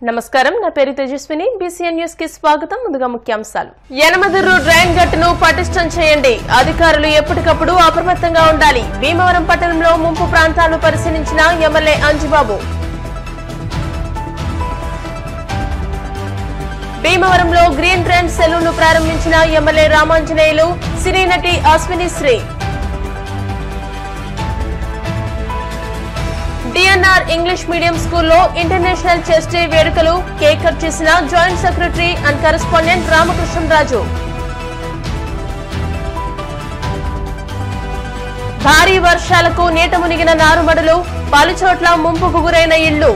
నమస్కారం నా పేరు తేజస్విని బీసీఎన్ న్యూస్ కి స్వాగతం ముందుగా ముఖ్యాంశాలు యనమదురు డ్రైన్ గట్టును పటిష్టం చేయండి అధికారులు ఎప్పటికప్పుడు అప్రమత్తంగా ఉండాలి భీమవరం పట్టణంలో ముంపు ప్రాంతాలు పరిశీలించిన ఎమ్మెల్యే అంజిబాబు భీమవరంలో గ్రీన్ ట్రెండ్ సెలూన్ ను ప్రారంభించిన ఎమ్మెల్యే రామాంజనేయులు సినీ నటి Ashwini Sri DNR English medium స్కూల్లో ఇంటర్నేషనల్ చెస్ డే వేడుకలు కేక్ కట్ చేసిన joint secretary and correspondent Ramakrishnaraju భారీ వర్షాలకు నీట మునిగిన నారుమడులు పలుచోట్ల ముంపుకు గురైన ఇళ్లు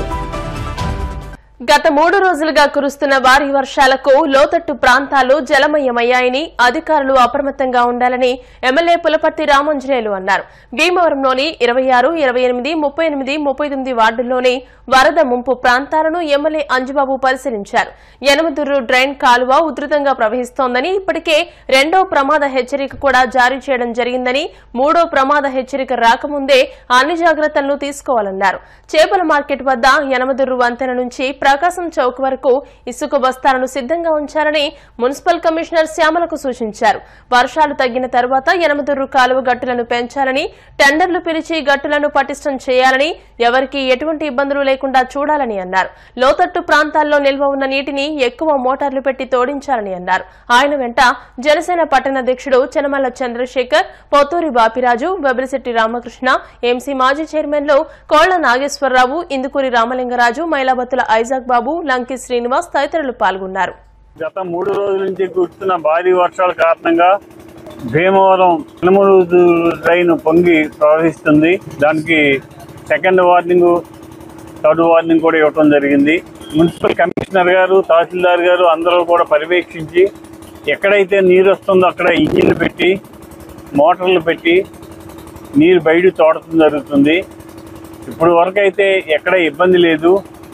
గత మూడు రోజులుగా కురుస్తున్న భారీ వర్షాలకు లోతట్టు ప్రాంతాలు జలమయమయ్యాయని అధికారులు అప్రమత్తంగా ఉండాలని ఎమ్మెల్యే పులపర్తి రామంజనేయులు అన్నారు భీమవరంలోని ఇరవై ఆరు ఇరవై ఎనిమిది ముప్పై ఎనిమిది ముప్పై తొమ్మిది వార్డుల్లోని వరద ముంపు ప్రాంతాలను ఎమ్మెల్యే అంజుబాబు పరిశీలించారు యనమదుర్రు డ్రైన్ కాలువ ఉధృతంగా ప్రవహిస్తోందని ఇప్పటికే రెండో ప్రమాద హెచ్చరిక కూడా జారీ చేయడం జరిగిందని మూడో ప్రమాద హెచ్చరిక రాకముందే అన్ని జాగ్రత్తలను తీసుకోవాలన్నారు చేపల మార్కెట్ వద్ద యనమదుర్రు వంతెన నుంచి ప్రకాశం చౌక్ వరకు ఇసుక బస్తాలను సిద్ధంగా ఉంచాలని మున్సిపల్ కమిషనర్ శ్యామలకు సూచించారు వర్షాలు తగ్గిన తర్వాత యనమదుర్రు కాలువ గట్టులను పెంచాలని టెండర్లు పిలిచి గట్టులను పటిష్టం చేయాలని ఎవరికీ ఎటువంటి ఇబ్బందులు లేకుండా చూడాలని అన్నారు లోతట్టు ప్రాంతాల్లో నిల్వ ఉన్న నీటిని ఎక్కువ మోటార్లు పెట్టి తోడించాలని అన్నారు ఆయన వెంట జనసేన పట్టణాధ్యక్షుడు చెనమల్ల చంద్రశేఖర్ పొత్తూరి బాపిరాజు బెబిలిశెట్టి రామకృష్ణ ఎంసీ మాజీ చైర్మన్లు కోళ్ల నాగేశ్వరరావు ఇందుకూరి రామలింగరాజు మైలాబత్తుల ఐజాక్ బాబు లంకి శ్రీనివాస్ తదితరులు పాల్గొన్నారు గత మూడు రోజుల నుంచి కురుస్తున్న భారీ వర్షాల కారణంగా భీమవరం అనుమూరు ట్రైన్ పొంగి ప్రవహిస్తుంది దానికి సెకండ్ వార్నింగ్ థర్డ్ వార్నింగ్ కూడా ఇవ్వడం జరిగింది మున్సిపల్ కమిషనర్ గారు తహసీల్దార్ గారు అందరూ కూడా పర్యవేక్షించి ఎక్కడైతే నీరు వస్తుందో అక్కడ ఇంజిన్లు పెట్టి మోటార్లు పెట్టి నీరు బయట తోడటం జరుగుతుంది ఇప్పుడు వరకు అయితే ఎక్కడ ఇబ్బంది లేదు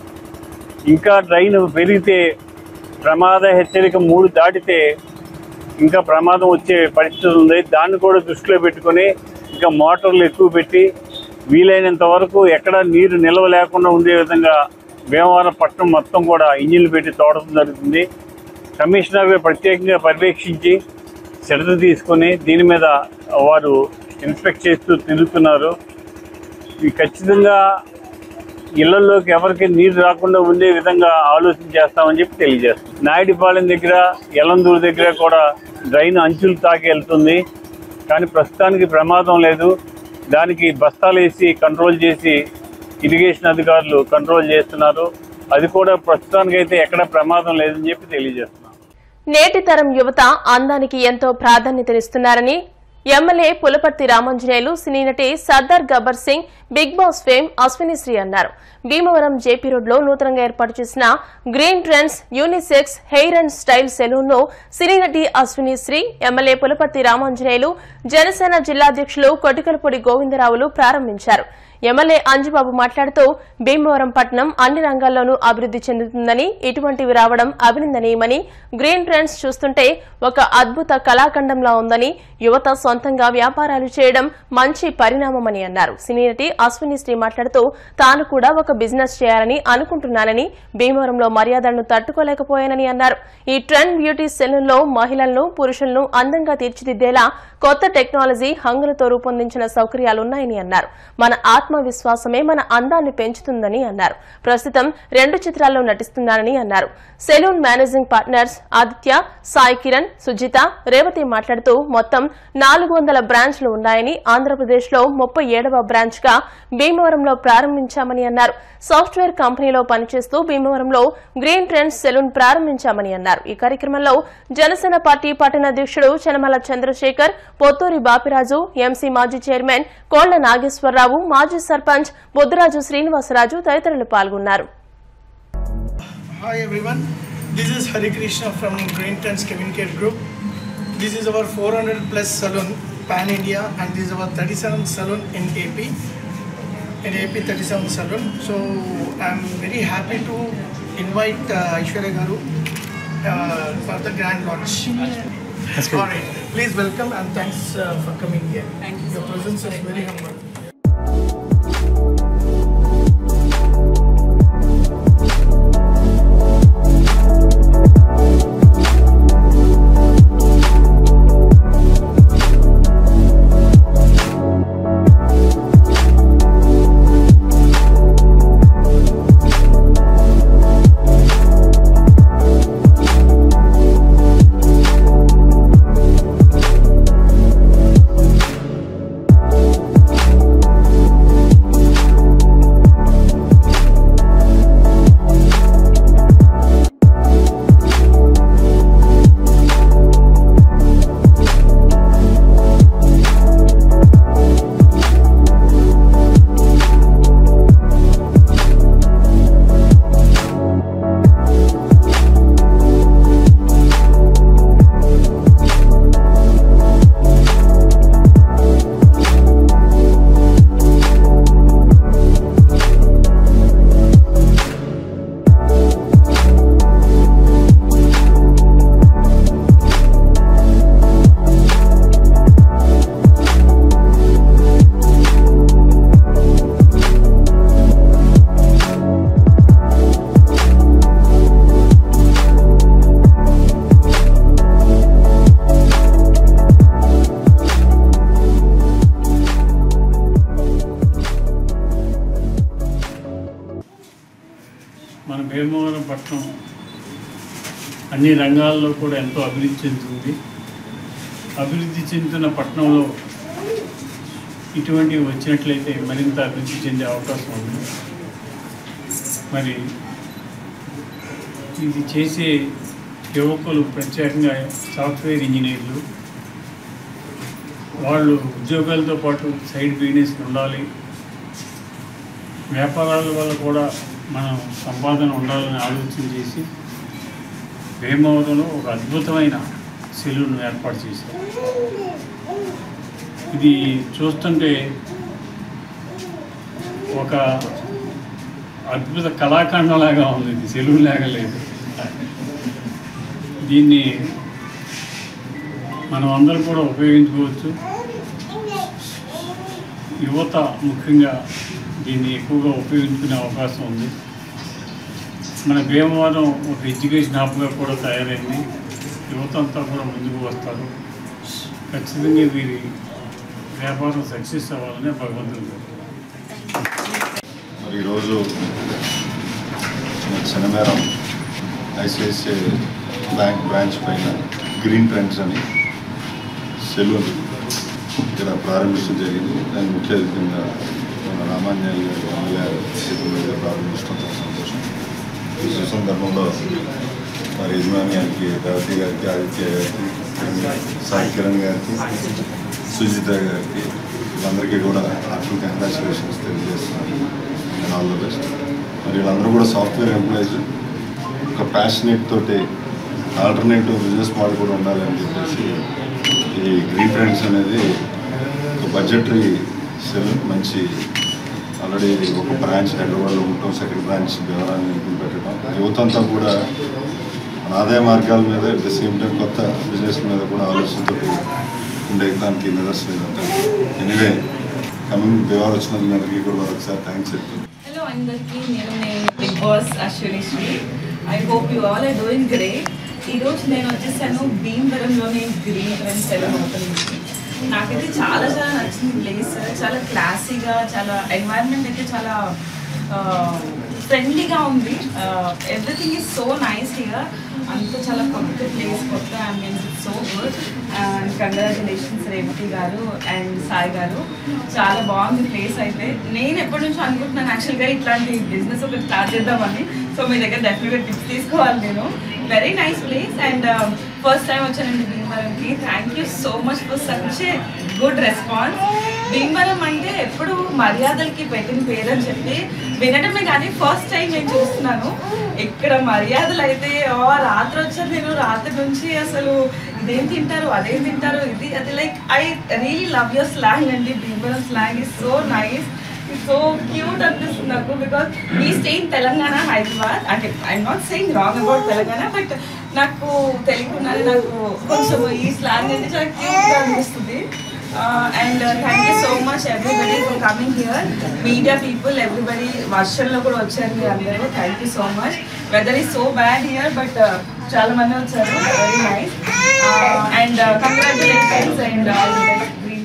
ఇంకా డ్రైన్ పెరిగితే ప్రమాద హెచ్చరిక మూడు దాటితే ఇంకా ప్రమాదం వచ్చే పరిస్థితి ఉంది దాన్ని కూడా దృష్టిలో పెట్టుకొని ఇంకా మోటార్లు ఎక్కువ పెట్టి వీలైనంత వరకు ఎక్కడ నీరు నిల్వ లేకుండా ఉండే విధంగా భీమవరం పట్టణం మొత్తం కూడా ఇంజిన్లు పెట్టి తోడటం జరుగుతుంది కమిషనర్ గారు ప్రత్యేకంగా పర్యవేక్షించి శ్రద్ధ తీసుకొని దీని మీద వారు ఇన్స్పెక్ట్ చేస్తూ తిరుగుతున్నారు ఇది ఖచ్చితంగా ఇళ్లలోకి ఎవరికి నీరు రాకుండా ఉండే విధంగా ఆలోచన చేస్తామని చెప్పి తెలియజేస్తాం నాయుడిపాలెం దగ్గర ఎలందూరు దగ్గర కూడా డ్రైన్ అంచులు తాకి వెళ్తుంది కానీ ప్రస్తుతానికి ప్రమాదం లేదు దానికి బస్తాలు వేసి కంట్రోల్ చేసి ఇరిగేషన్ అధికారులు కంట్రోల్ చేస్తున్నారు అది కూడా ప్రస్తుతానికైతే ఎక్కడ ప్రమాదం లేదని చెప్పి తెలియజేస్తున్నాం నేటి తరం యువత అందానికి ఎంతో ప్రాధాన్యతనిస్తున్నారని ఎమ్మెల్యే పులపర్తి రామంజనేయులు సినీ నటి Sardar Gabbar Singh Bigg Boss fame Ashwini Sri అన్నారు భీమవరం జేపీ రోడ్లో నూతనంగా ఏర్పాటు చేసిన Green Trends unisex hair and style salon ను సినీ నటి అశ్విని శ్రీ ఎమ్మెల్యే పులపర్తి రామంజనేయులు జనసేన జిల్లాధ్యక్షులు కొటికలపూడి గోవిందరావులు ప్రారంభించారు ఎమ్మెల్యే అంజుబాబు మాట్లాడుతూ భీమవరం పట్టణం అన్ని రంగాల్లోనూ అభివృద్ది చెందుతుందని ఇటువంటివి రావడం అభినందనీయమని గ్రీన్ ట్రెండ్స్ చూస్తుంటే ఒక అద్భుత కళాఖండంలా ఉందని యువత సొంతంగా వ్యాపారాలు చేయడం మంచి పరిణామమని అన్నారు సినీ నటి అశ్విని శ్రీ మాట్లాడుతూ తాను కూడా ఒక బిజినెస్ చేయాలని అనుకుంటున్నానని భీమవరంలో మర్యాదలను తట్టుకోలేకపోయానని అన్నారు ఈ ట్రెండ్ బ్యూటీ సెలూన్లో మహిళలను పురుషులను అందంగా తీర్చిదిద్దేలా కొత్త టెక్నాలజీ హంగులతో రూపొందించిన సౌకర్యాలున్నాయని అన్నారు మన ఆత్మవిశ్వాసమే మన అందాన్ని పెంచుతుందని అన్నారు ప్రస్తుతం రెండు చిత్రాల్లో నటిస్తున్నానని అన్నారు salon managing partners Aditya Sai Kiran Sujitha Revathi మాట్లాడుతూ మొత్తం నాలుగు వందల బ్రాంచ్లు ఉన్నాయని ఆంధ్రప్రదేశ్లో ముప్పై ఏడవ బ్రాంచ్ గా భీమవరంలో ప్రారంభించామని అన్నారు సాఫ్ట్వేర్ కంపెనీలో పనిచేస్తూ భీమవరంలో గ్రీన్ ట్రెండ్స్ సెలూన్ ప్రారంభించామని అన్నారు ఈ కార్యక్రమంలో జనసేన పార్టీ పట్టణాధ్యక్షుడు చనమల చంద్రశేఖర్ పొత్తూరి బాపిరాజు ఎంసీ మాజీ చైర్మన్ కోళ్ల నాగేశ్వరరావు మాజీ సర్పంచ్ బుద్దరాజు శ్రీనివాసరాజు తదితరులు పాల్గొన్నారు Hi everyone, this is Hari Krishna from Green Trends Kevin Care Group. This is our 400 plus salon pan India and this is our 37th salon in AP. In AP 37th salon. So I'm very happy to invite uh, Aishwarya Garu uh, for the grand launch. Alright, please welcome and thanks uh, for coming here. Thank you. Your presence is very humble. Bhimavaram పట్టణం అన్ని రంగాల్లో కూడా ఎంతో అభివృద్ధి చెందుతుంది అభివృద్ధి చెందుతున్న పట్టణంలో ఇటువంటివి వచ్చినట్లయితే మరింత అభివృద్ధి చెందే అవకాశం ఉంది మరి ఇది చేసే యువకులు ప్రత్యేకంగా సాఫ్ట్వేర్ ఇంజనీర్లు వాళ్ళు ఉద్యోగాలతో పాటు సైడ్ బిజినెస్ ఉండాలి వ్యాపారాల వల్ల కూడా మనం సంపాదన ఉండాలని ఆలోచన చేసి భీమవరంలో ఒక అద్భుతమైన సెలూన్ ఏర్పాటు చేశారు ఇది చూస్తుంటే ఒక అద్భుత కళాఖండంలాగా ఉంది ఇది సెలూన్ లాగా లేదు దీన్ని మనం అందరం కూడా ఉపయోగించుకోవచ్చు యువత ముఖ్యంగా దీన్ని ఎక్కువగా ఉపయోగించుకునే అవకాశం ఉంది మన భీమవరం ఒక ఎడ్యుకేషన్ హబ్గా కూడా తయారైంది యువత అంతా కూడా ముందుకు వస్తారు ఖచ్చితంగా వీరి వ్యాపారం సక్సెస్ అవ్వాలని భగవంతుడు కోరుకుంటున్నాను. మరి ఈరోజు మన శనివారం ఐసిఐసిఐ బ్యాంక్ బ్రాంచ్ పైన గ్రీన్ ట్రెండ్స్ అని సెలూన్ ఇక్కడ ప్రారంభించడం జరిగింది దాని ముఖ్య అతిథిగా మన రామాంజనేయులు గారు ఎమ్మెల్యే గారు చేతుల మీదుగా ప్రారంభించడం చాలా సంతోషం ఈ శుభ సందర్భంలో మరి యజమాని గారికి రేవతి గారికి ఆదిత్య గారికి సాయి కిరణ్ గారికి సుజిత గారికి వీళ్ళందరికీ కూడా హార్ట్ఫుల్ కంగ్రాచులేషన్స్ తెలియజేస్తున్నాను అండ్ ఆల్ ద బెస్ట్ మరి వీళ్ళందరూ కూడా సాఫ్ట్వేర్ ఎంప్లాయీస్ ఒక ప్యాషనేట్ తోటి ఆల్టర్నేటివ్ బిజినెస్ మోడల్ కూడా ఉండాలని చెప్పేసి ఈ గ్రీన్ ఫ్రెండ్స్ అనేది ఒక బడ్జెటరీ సెల్ మంచి ఆల్రెడీ ఒక బ్రాంచ్ హైదరాబాద్లో ఉండటం సెకండ్ బ్రాంచ్ వివరాన్ని పెట్టడం యువత అంతా కూడా మన ఆదాయ మార్గాల మీద అట్ ద సేమ్ టైం కొత్త బిజినెస్ మీద కూడా ఆలోచనతో ఉండే దానికి నిదర్శనం ఇదంతా ఎనివే కమింగ్ వివరాలు వచ్చినందుకు మీ అందరికీ కూడా ఒకసారి థ్యాంక్స్ చెప్తున్నాను హలో అందరికీ నేను మీ Bigg Boss Ashwini Sri I hope you all are doing great ఈరోజు నేను వచ్చేసాను భీమవరంలోని గ్రీన్ ట్రెండ్ సెలవు ఓపెనింగ్కి నాకైతే చాలా చాలా నచ్చింది ప్లేస్ చాలా క్లాసీగా చాలా ఎన్వైరన్మెంట్ అయితే చాలా ఫ్రెండ్లీగా ఉంది everything is so nice here అంత చాలా కొత్త ప్లేస్ కొత్త ambience so good and congratulations Revathi గారు అండ్ సాయి గారు చాలా బాగుంది ప్లేస్ అయితే నేను ఎప్పటి నుంచో అనుకుంటున్నాను యాక్చువల్గా ఇట్లాంటి బిజినెస్ ఒకటి స్టార్ట్ చేద్దామని సో మీ దగ్గర డెఫినెట్గా టిప్స్ తీసుకోవాలి నేను very nice place and first time వచ్చానండి భీమవరంకి thank you so much for such a good response Bhimavaram అంటే ఎప్పుడు మర్యాదలకి పెట్టిన పేరు అని చెప్పి వినడమే కానీ ఫస్ట్ టైం నేను చూస్తున్నాను ఇక్కడ మర్యాదలు అయితే ఓ రాత్రి వచ్చాను నేను రాత్రి నుంచి అసలు ఇదేం తింటారు అదేం తింటారు ఇది అది like I really love your slang అండి Bhimavaram slang is so nice so cute అనిపిస్తుంది నాకు బికాస్ మీ స్టే ఇన్ తెలంగాణ హైదరాబాద్ అంటే I'm not saying wrong about Telangana but నాకు తెలియకుండానే నాకు కొంచెం ఈ స్లాంగ్ అంటే చాలా క్యూట్గా అనిపిస్తుంది and thank you so much everybody for coming here media people everybody వర్షంలో కూడా వచ్చారు మీరు అందరూ thank you so much weather is so bad here but చాలా మంది వచ్చారు very nice and congratulations and all the best green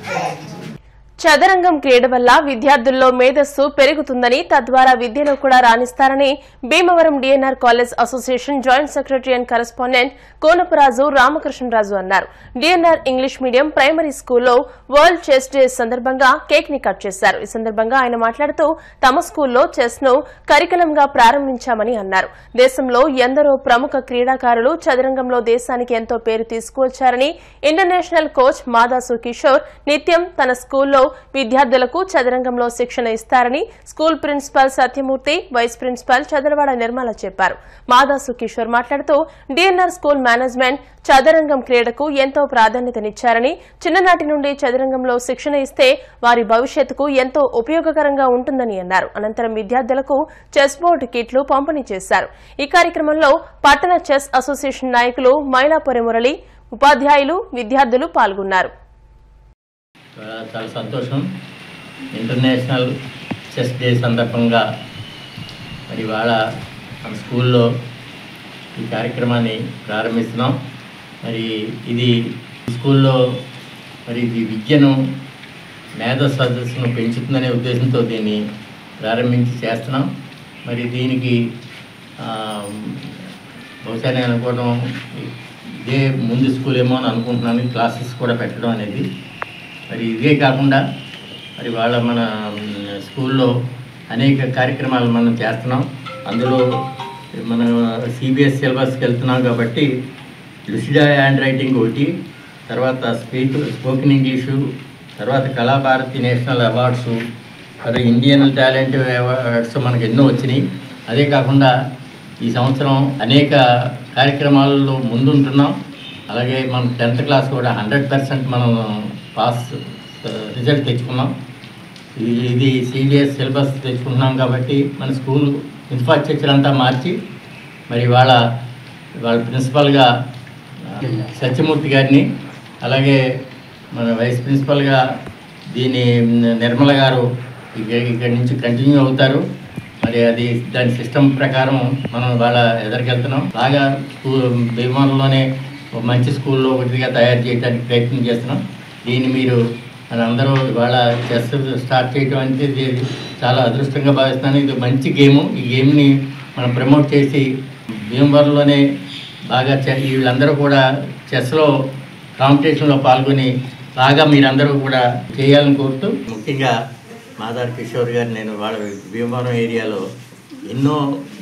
చదరంగం క్రీడ వల్ల విద్యార్థుల్లో మేధస్సు పెరుగుతుందని తద్వారా విద్యలో కూడా రాణిస్తారని Bhimavaram DNR college association joint secretary and correspondent Konaparaju Ramakrishnaraju అన్నారు డిఎన్ఆర్ ఇంగ్లీష్ మీడియం ప్రైమరీ స్కూల్లో వరల్డ్ చెస్ డే సందర్భంగా కేక్ ని కట్ చేశారు ఈ సందర్భంగా ఆయన మాట్లాడుతూ తమ స్కూల్లో చెస్ ను కరికులంగా ప్రారంభించామని అన్నారు దేశంలో ఎందరో ప్రముఖ క్రీడాకారులు చదరంగంలో దేశానికి ఎంతో పేరు తీసుకువచ్చారని ఇంటర్నేషనల్ కోచ్ మాదాసు కిషోర్ నిత్యం తన స్కూల్లో విద్యార్థులకు చదరంగంలో శిక్షణ ఇస్తారని school principal Satyamurthy vice principal Chadaravada Nirmala చెప్పారు మాదాసు కిషోర్ మాట్లాడుతూ డిఎన్ఆర్ స్కూల్ మేనేజ్మెంట్ చదరంగం క్రీడకు ఎంతో ప్రాధాన్యతనిచ్చారని చిన్ననాటి నుండి చదరంగంలో శిక్షణ ఇస్తే వారి భవిష్యత్తుకు ఎంతో ఉపయోగకరంగా ఉంటుందని అన్నారు అనంతరం విద్యార్థులకు చెస్ బోర్డు కిట్లు పంపిణీ చేశారు ఈ కార్యక్రమంలో పట్టణ చెస్ అసోసియేషన్ నాయకులు మైలాపురి మురళి ఉపాధ్యాయులు విద్యార్థులు పాల్గొన్నారు చాలా చాలా సంతోషం ఇంటర్నేషనల్ చెస్ డే సందర్భంగా మరి ఇవాళ మన స్కూల్లో ఈ కార్యక్రమాన్ని ప్రారంభిస్తున్నాం మరి ఇది స్కూల్లో మరి ఇది విద్యను మేధ సదస్సును పెంచుతుందనే ఉద్దేశంతో దీన్ని ప్రారంభించి చేస్తున్నాం మరి దీనికి ఆ, బహుశా నేను అనుకోవడం ఇదే ముందు స్కూల్ ఏమో అని అనుకుంటున్నాను ఈ క్లాసెస్ కూడా పెట్టడం అనేది మరి ఇదే కాకుండా మరి వాళ్ళ మన మ్, స్కూల్లో అనేక కార్యక్రమాలు మనం చేస్తున్నాం అందులో మన సిబిఎస్ సిలబస్కి వెళ్తున్నాం కాబట్టి లుసిడా హ్యాండ్ రైటింగ్ ఒకటి తర్వాత స్పీక్ స్పోకెన్ ఇంగ్లీషు తర్వాత కళాభారతి నేషనల్ అవార్డ్స్ అదే ఇండియన్ టాలెంట్ అవార్డ్స్ మనకు ఎన్నో వచ్చినాయి అదే కాకుండా ఈ సంవత్సరం అనేక కార్యక్రమాల్లో ముందుంటున్నాం అలాగే మనం టెన్త్ క్లాస్ కూడా హండ్రెడ్ పర్సెంట్ మనం పాస్ రిజల్ట్ తెచ్చుకున్నాం ఇది ఇది సిబిఎస్ సిలబస్ తెచ్చుకుంటున్నాం కాబట్టి మన స్కూల్ ఇన్ఫ్రాస్ట్రక్చర్ అంతా మార్చి మరి వాళ్ళ వాళ్ళ ప్రిన్సిపల్గా సత్యమూర్తి గారిని అలాగే మన వైస్ ప్రిన్సిపల్గా దీని నిర్మల గారు ఇక ఇక్కడి నుంచి కంటిన్యూ అవుతారు మరి అది దాని సిస్టమ్ ప్రకారం మనం వాళ్ళ ఎదరికెళ్తున్నాం బాగా స్కూల్ భీమవరంలోనే ఒక మంచి స్కూల్లో ఒకటిగా తయారు చేయడానికి ప్రయత్నం చేస్తున్నాం దీన్ని మీరు మన అందరూ ఇవాళ చెస్ స్టార్ట్ చేయడం అంటే ఇది చాలా అదృష్టంగా భావిస్తున్నాను ఇది మంచి గేము ఈ గేమ్ని మనం ప్రమోట్ చేసి భీమవరంలోనే బాగా చె- వీళ్ళందరూ కూడా చెస్లో కాంపిటీషన్లో పాల్గొని బాగా మీరందరూ కూడా చేయాలని కోరుతూ ముఖ్యంగా మాదార్ కిషోర్ గారు నేను వాళ్ళ భీమవరం ఏరియాలో ఎన్నో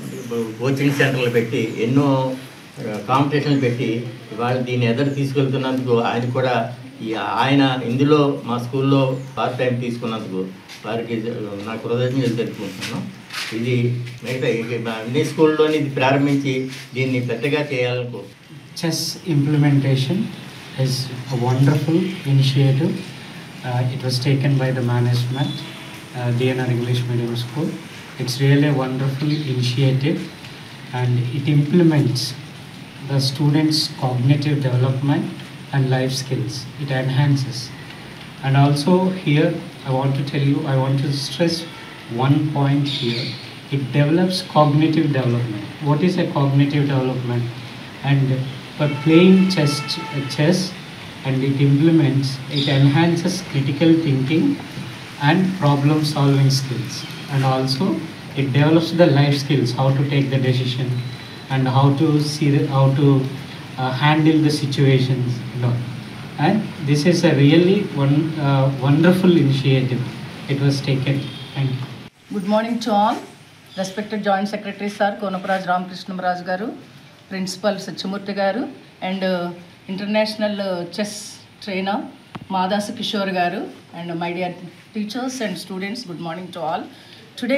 కోచింగ్ సెంటర్లు పెట్టి ఎన్నో కాంపిటీషన్లు పెట్టి ఇవాళ దీన్ని ఎదురు తీసుకెళ్తున్నందుకు ఆయన కూడా ఈ ఆయన ఇందులో మా స్కూల్లో పార్ట్ టైం తీసుకున్నందుకు వారికి నా కృతజ్ఞతలు తెలుపుకుంటున్నాను ఇది మిగతా ఇక అన్ని స్కూల్లోని ఇది ప్రారంభించి దీన్ని పెద్దగా చేయాలని కోరుతున్నాను chess implementation is a wonderful initiative. Uh, it was taken by the management, uh, DNR English Medium School. It's really a wonderful initiative and it implements the students' cognitive development and life skills. It enhances. And also here, I want to tell you, I want to stress one point here. It develops cognitive development. What is a cognitive development? And by playing chess, chess and it implements, it enhances critical thinking and problem solving skills. And also it develops the life skills, how to take the decision and how to see, the, how to uh, handle the situations and all. And this is a really one uh, wonderful initiative. It was taken. Thank you. Good morning to all respected joint secretary sir Konaparaju Ramakrishnaraju గారు principal Satyamurthy గారు and international chess trainer Madasu Kishore గారు and my dear teachers and students good morning to all today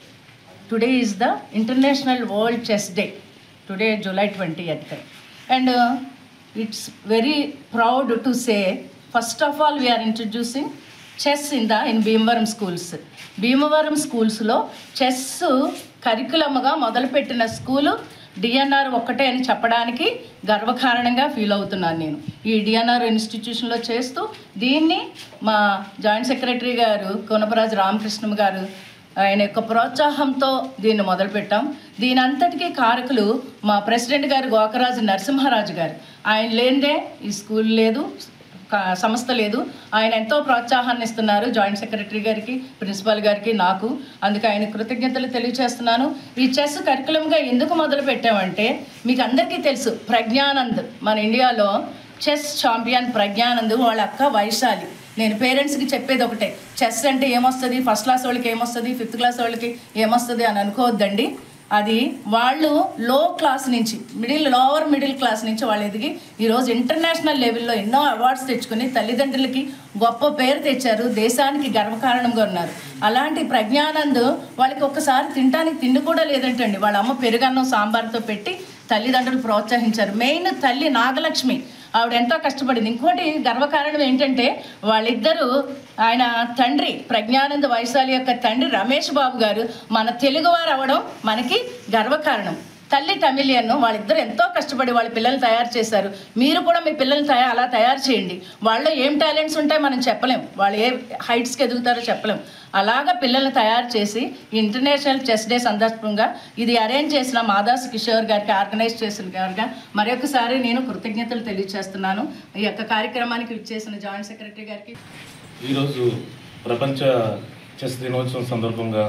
today is the international world chess day today July twentieth and it's very proud to say first of all we are introducing chess in the in Bhimavaram schools Bhimavaram స్కూల్స్లో chess కరికులమ్గా మొదలుపెట్టిన school DNR ఒక్కటే అని చెప్పడానికి గర్వకారణంగా feel అవుతున్నాను నేను ఈ DNR ఇన్స్టిట్యూషన్లో చేస్తూ దీన్ని మా జాయింట్ సెక్రటరీ గారు కొనపరాజు రామకృష్ణ గారు ఆయన యొక్క ప్రోత్సాహంతో దీన్ని మొదలుపెట్టాం దీని అంతటికీ కారకులు మా ప్రెసిడెంట్ గారు గోకరాజు నరసింహరాజు గారు ఆయన లేనిదే ఈ స్కూల్ లేదు క- సంస్థ లేదు ఆయన ఎంతో ప్రోత్సాహాన్ని ఇస్తున్నారు జాయింట్ సెక్రటరీ గారికి ప్రిన్సిపాల్ గారికి నాకు అందుకే ఆయన కృతజ్ఞతలు తెలియజేస్తున్నాను ఈ చెస్ కరికులంగా ఎందుకు మొదలు పెట్టామంటే మీకు అందరికీ తెలుసు ప్రజ్ఞానంద్ మన ఇండియాలో చెస్ ఛాంపియన్ ప్రజ్ఞానంద్ వాళ్ళ అక్క వైశాలి నేను పేరెంట్స్కి చెప్పేది ఒకటే చెస్ అంటే ఏమొస్తుంది ఫస్ట్ క్లాస్ వాళ్ళకి ఏమొస్తుంది ఫిఫ్త్ క్లాస్ వాళ్ళకి ఏమొస్తుంది అని అనుకోవద్దండి అది వాళ్ళు లో క్లాస్ నుంచి మిడిల్ లోవర్ మిడిల్ క్లాస్ నుంచి వాళ్ళు ఎదిగి ఈరోజు ఇంటర్నేషనల్ లెవెల్లో ఎన్నో అవార్డ్స్ తెచ్చుకుని తల్లిదండ్రులకి గొప్ప పేరు తెచ్చారు దేశానికి గర్వకారణంగా ఉన్నారు అలాంటి ప్రజ్ఞానంద్ వాళ్ళకి ఒక్కసారి తినడానికి తిండి కూడా లేదంటండి వాళ్ళ అమ్మ పెరుగన్నం సాంబార్తో పెట్టి తల్లిదండ్రులు ప్రోత్సహించారు మెయిన్ తల్లి నాగలక్ష్మి ఆవిడ ఎంతో కష్టపడింది ఇంకోటి గర్వకారణం ఏంటంటే వాళ్ళిద్దరూ ఆయన తండ్రి ప్రజ్ఞానంద వైశాలి యొక్క తండ్రి రమేష్ బాబు గారు మన తెలుగువారు అవ్వడం మనకి గర్వకారణం తల్లి తమిళియన్ వాళ్ళిద్దరు ఎంతో కష్టపడి వాళ్ళ పిల్లల్ని తయారు చేశారు మీరు కూడా మీ పిల్లల్ని తయారు అలా తయారు చేయండి వాళ్ళు ఏం టాలెంట్స్ ఉంటాయో మనం చెప్పలేం వాళ్ళు ఏ హైట్స్కి ఎదుగుతారో చెప్పలేం అలాగా పిల్లల్ని తయారు చేసి ఇంటర్నేషనల్ చెస్ డే సందర్భంగా ఇది అరేంజ్ చేసిన మాదాస్ కిషోర్ గారికి ఆర్గనైజ్ చేసిన గారుగా మరొకసారి నేను కృతజ్ఞతలు తెలియజేస్తున్నాను ఈ యొక్క కార్యక్రమానికి ఇచ్చేసిన జాయింట్ సెక్రటరీ గారికి ఈరోజు ప్రపంచ చెస్ దినోత్సవం సందర్భంగా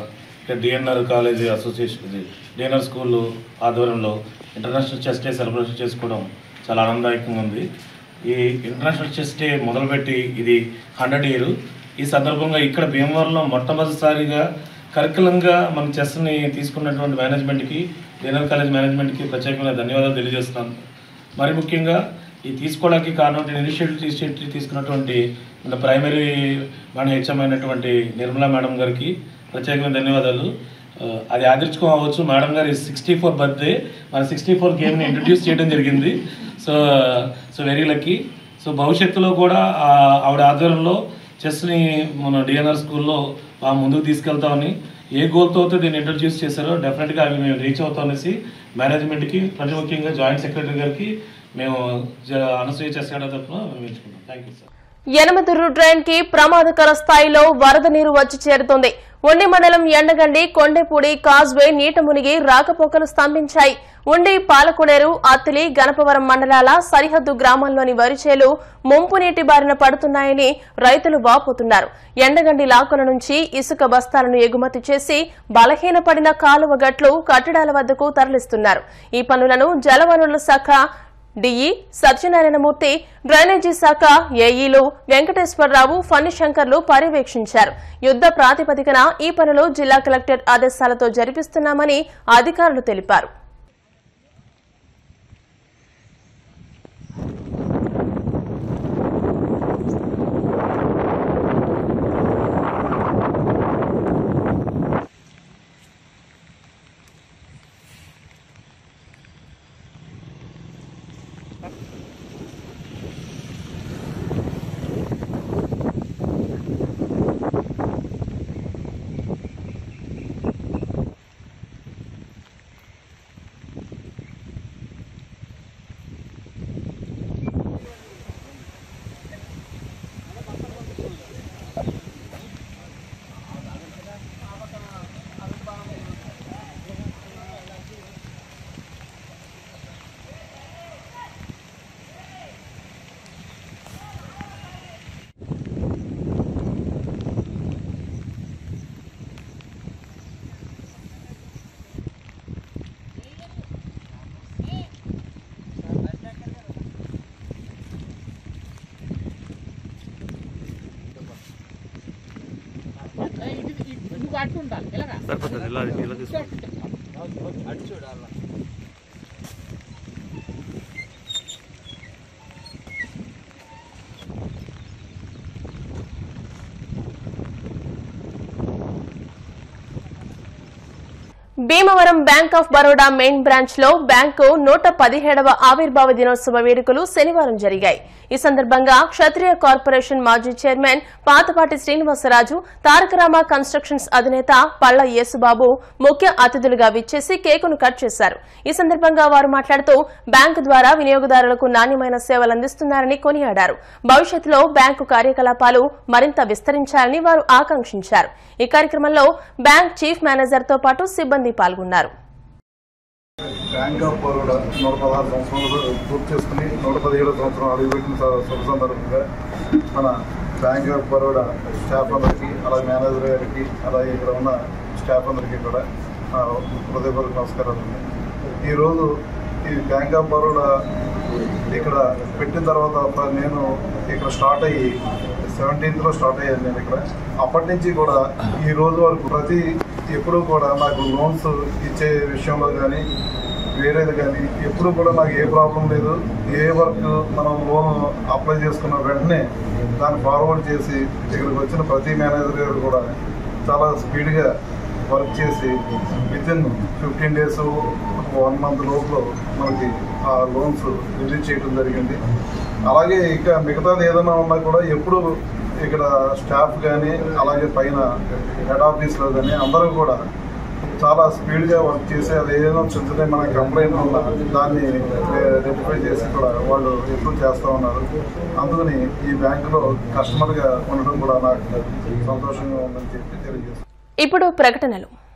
డిఎన్ఆర్ కాలేజ్ అసోసియేషన్ ఇది డిఎన్ఆర్ స్కూల్ ఆధ్వర్యంలో ఇంటర్నేషనల్ చెస్ డే సెలబ్రేషన్ చేసుకోవడం చాలా ఆనందదాయకంగా ఉంది ఈ ఇంటర్నేషనల్ చెస్ డే మొదలుపెట్టి ఇది హండ్రెడ్ ఇయర్ ఈ సందర్భంగా ఇక్కడ భీమవరంలో మొట్టమొదటిసారిగా కరికులంగా మన చెస్ని తీసుకున్నటువంటి మేనేజ్మెంట్కి డిఎన్ఆర్ కాలేజ్ మేనేజ్మెంట్కి ప్రత్యేకమైన ధన్యవాదాలు తెలియజేస్తున్నాను మరి ముఖ్యంగా ఈ తీసుకోవడానికి కారణం ఇనిషియేటివ్ ఇనిషియేటివ్ తీసుకున్నటువంటి మన ప్రైమరీ మన హెచ్ఎం అయినటువంటి నిర్మలా మేడం గారికి ప్రత్యేకమైన ధన్యవాదాలు ఆ, అది ఆదరించుకోవచ్చు మేడం గారి సిక్స్టీ ఫోర్ బర్త్డే మన సిక్స్టీ ఫోర్ గేమ్ని ఇంట్రడ్యూస్ చేయడం జరిగింది so so very lucky so భవిష్యత్తులో కూడా ఆ, ఆవిడ ఆధ్వర్యంలో చెస్ని మన డిఎన్ఆర్ స్కూల్లో ఆ ముందుకు తీసుకెళ్తామని ఏ గోల్తో అయితే దీన్ని ఇంట్రడ్యూస్ చేశారో డెఫినెట్గా అవి మేము రీచ్ అవుతాం అనేసి మేనేజ్మెంట్కి ప్రతి ముఖ్యంగా జాయింట్ సెక్రటరీ గారికి మేము జ- అనసూయ చెస్ అకాడమీ తరఫున మేము ఎంచుకుంటాం thank you sir Yanamadurru drain కి ప్రమాదకర స్థాయిలో వరద నీరు వచ్చి చేరుతోంది ఉండి మండలం ఎండగండి కొండెపూడి కాజ్వే నీట మునిగి రాకపోకలు స్తంభించాయి ఉండి పాలకుడేరు అత్తిలి గణపవరం మండలాల సరిహద్దు గ్రామాల్లోని వరిచేలు ముంపు నీటి బారిన పడుతున్నాయని రైతులు వాపోతున్నారు ఎండగండి లాకుల నుంచి ఇసుక బస్తాలను ఎగుమతి చేసి బలహీనపడిన కాలువ గట్లు కట్టడాల వద్దకు తరలిస్తున్నారు ఈ పనులను జలవనరుల శాఖ డిఈ సత్యనారాయణమూర్తి డ్రైనేజీ శాఖ ఏఈలు వెంకటేశ్వరరావు ఫణిశంకర్లు పర్యవేక్షించారు యుద్ద ప్రాతిపదికన ఈ పనులు జిల్లా కలెక్టర్ ఆదేశాలతో జరిపిస్తున్నామని అధికారులు తెలిపారు Bhimavaram Bank of Baroda main branch లో బ్యాంకు నూట పదిహేడవ ఆవిర్భావ దినోత్సవ వేడుకలు శనివారం జరిగాయి ఈ సందర్భంగా క్షత్రియ కార్పొరేషన్ మాజీ చైర్మన్ పాతపాటి శ్రీనివాసరాజు తారకరామ కన్స్ట్రక్షన్స్ అధినేత పళ్ల యేసుబాబు ముఖ్య అతిథులుగా విచ్చేసి కేకును కట్ చేశారు ఈ సందర్భంగా వారు మాట్లాడుతూ బ్యాంకు ద్వారా వినియోగదారులకు నాణ్యమైన సేవలు అందిస్తున్నారని కొనియాడారు భవిష్యత్తులో బ్యాంకు కార్యకలాపాలు మరింత విస్తరించాలని వారు ఆకాంక్షించారు ఈ కార్యక్రమంలో బ్యాంక్ చీఫ్ మేనేజర్ తో పాటు సిబ్బంది పాల్గొన్నారు బ్యాంక్ ఆఫ్ బరోడా నూట పదహారు సంవత్సరాలు పూర్తి చేసుకుని నూట పదిహేడు సంవత్సరం అడుగుపెట్టిన స- శుభ సందర్భంగా మన బ్యాంక్ ఆఫ్ బరోడా స్టాఫ్ అందరికీ అలాగే మేనేజర్ గారికి అలాగే ఇక్కడ ఉన్న స్టాఫ్ అందరికీ కూడా ఆ, హృదయపూర్వక నమస్కారాలు ఈరోజు ఈ బ్యాంక్ ఆఫ్ బరోడా ఇక్కడ పెట్టిన తర్వాత ప- నేను ఇక్కడ స్టార్ట్ అయ్యి సెవెంటీన్త్లో స్టార్ట్ అయ్యాను నేను ఇక్కడ అప్పటి నుంచి కూడా ఈ రోజు వరకు ప్రతి ఎప్పుడూ కూడా నాకు లోన్స్ ఇచ్చే విషయంలో కానీ వేరేది కానీ ఎప్పుడు కూడా నాకు ఏ ప్రాబ్లం లేదు ఏ వర్క్ మనం లోన్ అప్లై చేసుకున్న వెంటనే దాన్ని ఫార్వర్డ్ చేసి ఇక్కడికి వచ్చిన ప్రతి మేనేజర్ గారు కూడా చాలా స్పీడ్గా వర్క్ చేసి within fifteen days one month లోపల మనకి ఆ లోన్స్ రిలీజ్ చేయడం జరిగింది అలాగే ఇక మిగతాది ఏదైనా ఉన్నా కూడా ఎప్పుడు ఇక్కడ స్టాఫ్ కానీ అలాగే పైన హెడ్ ఆఫీస్లో కానీ అందరూ కూడా చాలా స్పీడ్గా వర్క్ చేసి అది ఏదైనా చిన్న చిన్న మన కంప్లైంట్ ఉన్నా దాన్ని రెక్టిఫై చేసి కూడా వాళ్ళు ఇంప్రూవ్ చేస్తూ ఉన్నారు అందుకని ఈ బ్యాంకులో కస్టమర్గా ఉండడం కూడా నాకు సంతోషంగా ఉందని చెప్పి తెలియజేస్తాను ఇప్పుడు ప్రకటనలు